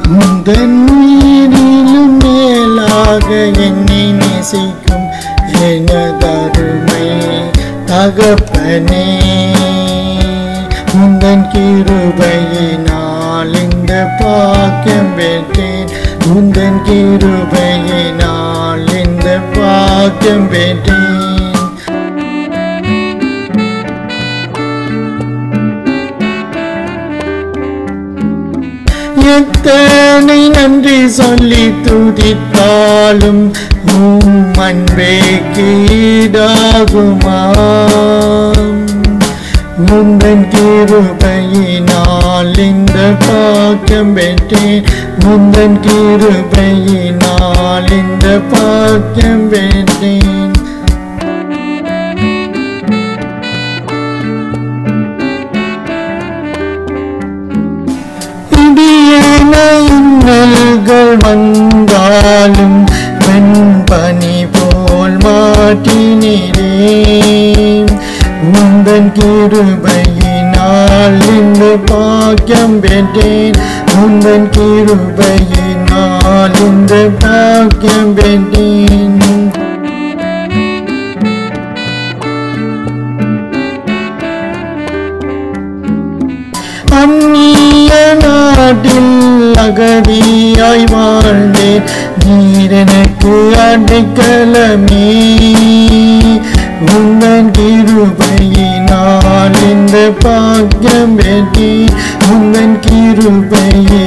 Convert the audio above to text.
முந்தன் உயிரிலும் மேலாக என்னை நேசிக்கும் எனதருமை தகப்பனே முந்தன் கிருபையினால் இந்த பாக்கியம் பெற்றேன் முந்தன் கிருபையினால் இந்த பாக்கியம் பெற்றேன் எத்தனை நன்றி சொல்லி துதித்தாலும் உம் அன்பே கீடாகுமா முந்தன் கிருபையினால் இந்த பாக்கியம் பெற்றேன் முந்தன் கிருபையினால் இந்த பாக்கியம் பெற்றேன் இடியன இன்னல்கள் வந்தாலும் வெண்பனி போல் மாற்றினீரே முந்தன் கிருபையினால் இந்த பாக்கியம் பெற்றேன் முந்தன் கிருபையினால் இந்த பாக்கியம் பெற்றேன் அந்நிய நாட்டில் அகதியாய் வாழ்ந்தேன் நீர் எனக்கு அடைக்கலமே உந்தன் கிருபையினால் இந்த பாக்கியம் பெற்றேன் உந்தன் கிருபையினால்